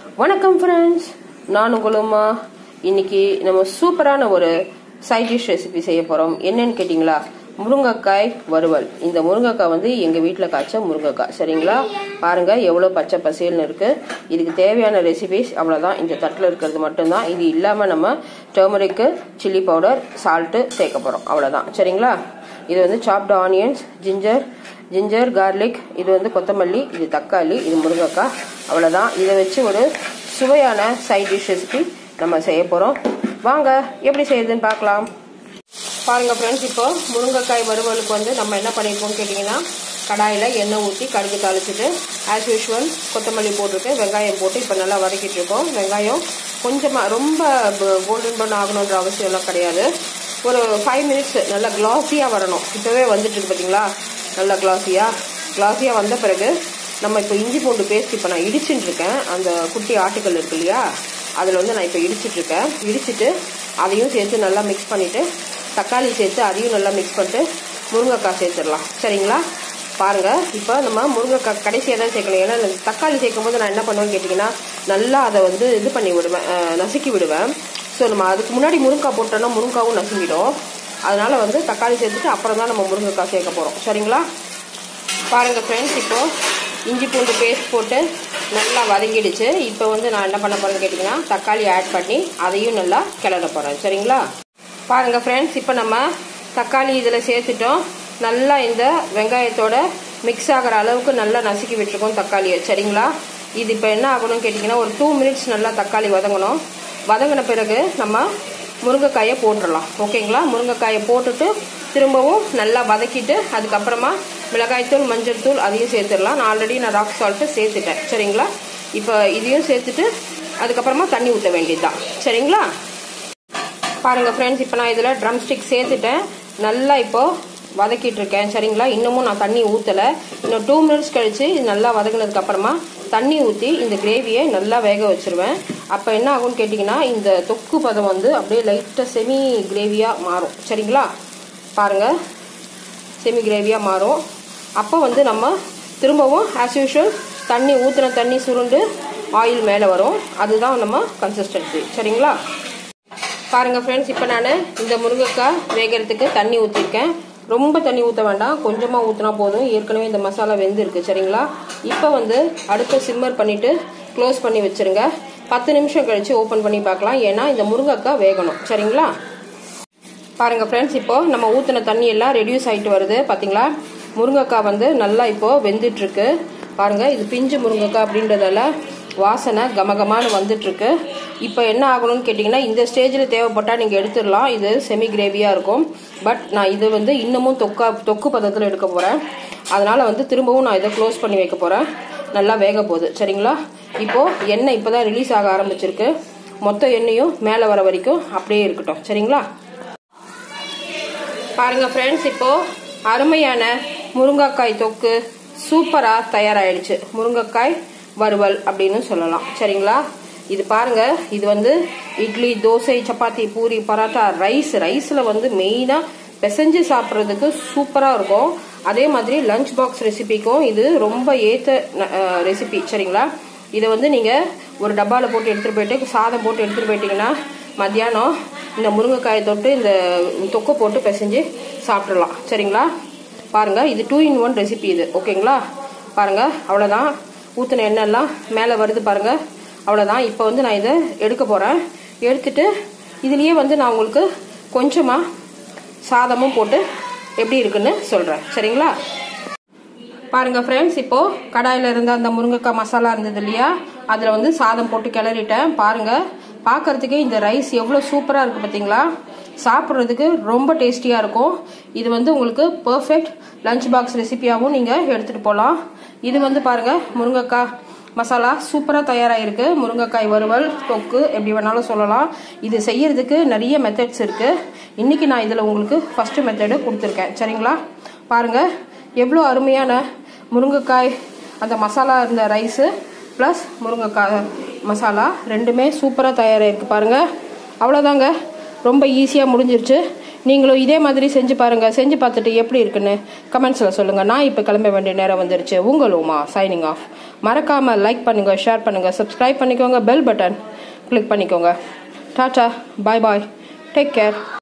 வணக்கம் ஃப்ரெண்ட்ஸ் நான் உங்களுமா இன்னைக்கு நம்ம சூப்பரான ஒரு சைட் டிஷ் ரெசிபி செய்ய போகிறோம் என்னன்னு கேட்டிங்களா முருங்கைக்காய் வறுவல் இந்த முருங்கைக்காய் வந்து எங்கள் வீட்டில் காய்ச்ச முருங்கைக்காய் சரிங்களா பாருங்க எவ்வளோ பச்சை பசேல்னு இருக்குது இதுக்கு தேவையான ரெசிபிஸ் அவ்வளோதான் இந்த தட்டில் இருக்கிறது மட்டும்தான் இது இல்லாமல் நம்ம டர்மரிக்கு சில்லி பவுடர் சால்ட்டு சேர்க்க போகிறோம் அவ்வளோதான் சரிங்களா இது வந்து சாப்டு ஆனியன்ஸ் ஜிஞ்சர் ஜிஞ்சர் கார்லிக் இது வந்து கொத்தமல்லி இது தக்காளி இது முருங்கைக்காய் அவ்வளோதான் இதை வச்சு ஒரு சுவையான சைட் டிஷ் ரெசிபி நம்ம செய்ய போகிறோம் வாங்க எப்படி செய்யுதுன்னு பார்க்கலாம் பாருங்கள் ஃப்ரெண்ட்ஸ் இப்போ முருங்கைக்காய் வறுவலுக்கு வந்து நம்ம என்ன பண்ணியிருக்கோம் கேட்டிங்கன்னா கடாயில் எண்ணெய் ஊற்றி கடுகு தாளிச்சிட்டு ஆஸ் யூஷுவல் கொத்தமல்லி போட்டுட்டு வெங்காயம் போட்டு இப்போ நல்லா வதக்கிட்டு இருக்கோம் வெங்காயம் கொஞ்சமாக ரொம்ப கோல்டன் ப்ரௌன் ஆகணுன்ற அவசியம்லாம் கிடையாது ஒரு ஃபைவ் மினிட்ஸ் நல்லா கிளாஸியாக வரணும் இப்போவே வந்துட்டு இருக்கு பார்த்தீங்களா நல்லா கிளாஸியாக கிளாஸியாக வந்த பிறகு நம்ம இப்போ இஞ்சி பூண்டு பேஸ்ட் இப்போ நான் இடிச்சுட்டு இருக்கேன் அந்த குட்டி ஆட்டுகள் இருக்கு இல்லையா அதில் வந்து நான் இப்போ இடிச்சிட்டு இருக்கேன் இடிச்சிட்டு அதையும் சேர்த்து நல்லா மிக்ஸ் பண்ணிவிட்டு தக்காளி சேர்த்து அதையும் நல்லா மிக்ஸ் பண்ணிட்டு முருங்கைக்காய் சேர்த்துடலாம் சரிங்களா பாருங்கள் இப்போ நம்ம முருங்கைக்காய் கடைசியாக தான் சேர்க்கணும் ஏன்னா தக்காளி சேர்க்கும் போது நான் என்ன பண்ணுவேன்னு கேட்டிங்கன்னா நல்லா அதை வந்து இது பண்ணி விடுவேன் நசுக்கி விடுவேன் ஸோ நம்ம அதுக்கு முன்னாடி முருங்காய் போட்டோன்னா முருங்காவும் நசுங்கிடும் அதனால வந்து தக்காளி சேர்த்துட்டு அப்புறம் தான் நம்ம முருங்கைக்காய் சேர்க்க போகிறோம் சரிங்களா பாருங்கள் ஃப்ரெண்ட்ஸ் இப்போது இஞ்சி பூண்டு பேஸ்ட் போட்டு நல்லா வதங்கிடுச்சு இப்போ வந்து நான் என்ன பண்ண போகிறேன்னு கேட்டிங்கன்னா தக்காளி ஆட் பண்ணி அதையும் நல்லா கிளற போகிறேன் சரிங்களா பாருங்கள் ஃப்ரெண்ட்ஸ் இப்போ நம்ம தக்காளி இதில் சேர்த்துட்டோம் நல்லா இந்த வெங்காயத்தோட மிக்ஸ் ஆகிற அளவுக்கு நல்லா நசுக்கி விட்டுருக்கோம் தக்காளியை சரிங்களா இது இப்போ என்ன ஆகணும்னு கேட்டிங்கன்னா ஒரு டூ மினிட்ஸ் நல்லா தக்காளி வதங்கணும் வதங்கின பிறகு நம்ம முருங்கைக்காயை போட்டுடலாம் ஓகேங்களா முருங்கைக்காயை போட்டுட்டு திரும்பவும் நல்லா வதக்கிட்டு அதுக்கப்புறமா மிளகாய்த்தூள் மஞ்சள் தூள் அதையும் சேர்த்துடலாம் நான் ஆல்ரெடி நான் ராக் சால்ட்டு சேர்த்துட்டேன் சரிங்களா இப்போ இதையும் சேர்த்துட்டு அதுக்கப்புறமா தண்ணி ஊற்ற வேண்டியது தான் சரிங்களா பாருங்கள் ஃப்ரெண்ட்ஸ் இப்போ நான் இதில் ட்ரம் ஸ்டிக் சேர்த்துட்டேன் நல்லா இப்போது வதக்கிட்டு இருக்கேன் சரிங்களா இன்னமும் நான் தண்ணி ஊற்றலை இன்னும் டூ மினிட்ஸ் கழித்து இது நல்லா வதங்கினதுக்கு அப்புறமா தண்ணி ஊற்றி இந்த கிரேவியை நல்லா வேக வச்சுருவேன் அப்போ என்ன ஆகும்னு கேட்டிங்கன்னா இந்த தொக்கு பதம் வந்து அப்படியே லைட்டாக செமி கிரேவியாக மாறும் சரிங்களா பாருங்கள் செமி கிரேவியாக மாறும் அப்போ வந்து நம்ம திரும்பவும் ஆஸ் யூஷுவல் தண்ணி ஊற்றின தண்ணி சுருண்டு ஆயில் மேலே வரும் அதுதான் நம்ம கன்சிஸ்டன்சி சரிங்களா பாருங்கள் ஃப்ரெண்ட்ஸ் இப்போ நான் இந்த முருங்கைக்காய் வேகிறதுக்கு தண்ணி ஊற்றிருக்கேன் ரொம்ப தண்ணி ஊற்ற வேண்டாம் கொஞ்சமாக ஊற்றினா போதும் ஏற்கனவே இந்த மசாலா வெந்திருக்கு சரிங்களா இப்போ வந்து அடுப்பை சிம்மர் பண்ணிவிட்டு க்ளோஸ் பண்ணி வச்சுருங்க பத்து நிமிஷம் கழித்து ஓப்பன் பண்ணி பார்க்கலாம் ஏன்னா இந்த முருங்கைக்காய் வேகணும் சரிங்களா பாருங்கள் ஃப்ரெண்ட்ஸ் இப்போது நம்ம ஊற்றின தண்ணி எல்லாம் ரெடியூஸ் ஆகிட்டு வருது பார்த்தீங்களா முருங்கைக்காய் வந்து நல்லா இப்போது வெந்துட்டுருக்கு பாருங்கள் இது பிஞ்சு முருங்கைக்காய் அப்படின்றதால வாசனை கமகமானு வந்துட்டுருக்கு இப்போ என்ன ஆகணும்னு கேட்டிங்கன்னா இந்த ஸ்டேஜில் தேவைப்பட்டால் நீங்கள் எடுத்துடலாம் இது செமி கிரேவியாக இருக்கும் பட் நான் இது வந்து இன்னமும் தொக்கா தொக்கு பதத்தில் எடுக்க போகிறேன் அதனால் வந்து திரும்பவும் நான் இதை க்ளோஸ் பண்ணி வைக்க போகிறேன் நல்லா வேக போகுது சரிங்களா இப்போது எண்ணெய் இப்போ தான் ரிலீஸ் ஆக ஆரம்பிச்சிருக்கு மொத்த எண்ணெயும் மேலே வர வரைக்கும் அப்படியே இருக்கட்டும் சரிங்களா பாருங்கள் ஃப்ரெண்ட்ஸ் இப்போது அருமையான முருங்கைக்காய் தொக்கு சூப்பராக தயாராகிடுச்சு முருங்கைக்காய் வறுவல் அப்படின்னு சொல்லலாம் சரிங்களா இது பாருங்க இது வந்து இட்லி தோசை சப்பாத்தி பூரி பரோட்டா ரைஸ் ரைஸில் வந்து மெயினாக பிசைஞ்சு சாப்பிட்றதுக்கு சூப்பராக இருக்கும் அதே மாதிரி லஞ்ச் பாக்ஸ் ரெசிபிக்கும் இது ரொம்ப ஏற்ற ரெசிபி சரிங்களா இதை வந்து நீங்கள் ஒரு டப்பாவில் போட்டு எடுத்துகிட்டு போயிட்டு சாதம் போட்டு எடுத்துகிட்டு போயிட்டீங்கன்னா மத்தியானம் இந்த முருங்கைக்காயை தொட்டு இந்த தொக்கை போட்டு பிசைஞ்சு சாப்பிட்றலாம் சரிங்களா பாருங்கள் இது டூ இன் ஒன் ரெசிபி இது ஓகேங்களா பாருங்கள் அவ்வளோதான் ஊற்றின எண்ணெய்லாம் மேலே வருது பாருங்கள் அவ்வளோதான் இப்போ வந்து நான் இதை எடுக்க போகிறேன் எடுத்துட்டு இதுலேயே வந்து நான் உங்களுக்கு கொஞ்சமாக சாதமும் போட்டு எப்படி இருக்குன்னு சொல்கிறேன் சரிங்களா பாருங்கள் ஃப்ரெண்ட்ஸ் இப்போது கடாயில் இருந்த அந்த முருங்கைக்காய் மசாலா இருந்தது இல்லையா அதில் வந்து சாதம் போட்டு கிளறிட்டேன் பாருங்கள் பார்க்குறதுக்கே இந்த ரைஸ் எவ்வளோ சூப்பராக இருக்குது பார்த்தீங்களா சாப்பிட்றதுக்கு ரொம்ப டேஸ்டியாக இருக்கும் இது வந்து உங்களுக்கு பர்ஃபெக்ட் லஞ்ச் பாக்ஸ் ரெசிபியாகவும் நீங்கள் எடுத்துகிட்டு போகலாம் இது வந்து பாருங்கள் முருங்கைக்காய் மசாலா சூப்பராக தயாராகிருக்கு முருங்கைக்காய் வறுவல் தொக்கு எப்படி வேணாலும் சொல்லலாம் இது செய்யறதுக்கு நிறைய மெத்தட்ஸ் இருக்குது இன்றைக்கி நான் இதில் உங்களுக்கு ஃபஸ்ட்டு மெத்தடு கொடுத்துருக்கேன் சரிங்களா பாருங்கள் எவ்வளோ அருமையான முருங்கைக்காய் அந்த மசாலா இருந்த ரைஸு ப்ளஸ் முருங்கைக்காய் மசாலா ரெண்டுமே சூப்பராக தயாராகிருக்கு பாருங்கள் அவ்வளோதாங்க ரொம்ப ஈஸியாக முடிஞ்சிருச்சு நீங்களும் இதே மாதிரி செஞ்சு பாருங்கள் செஞ்சு பார்த்துட்டு எப்படி இருக்குன்னு கமெண்ட்ஸில் சொல்லுங்கள் நான் இப்போ கிளம்ப வேண்டிய நேரம் வந்துருச்சு உங்கள் உமா சைனிங் ஆஃப் மறக்காமல் லைக் பண்ணுங்கள் ஷேர் பண்ணுங்கள் சப்ஸ்கிரைப் பண்ணிக்கோங்க பெல் பட்டன் கிளிக் பண்ணிக்கோங்க டாட்டா பாய் பாய் டேக் கேர்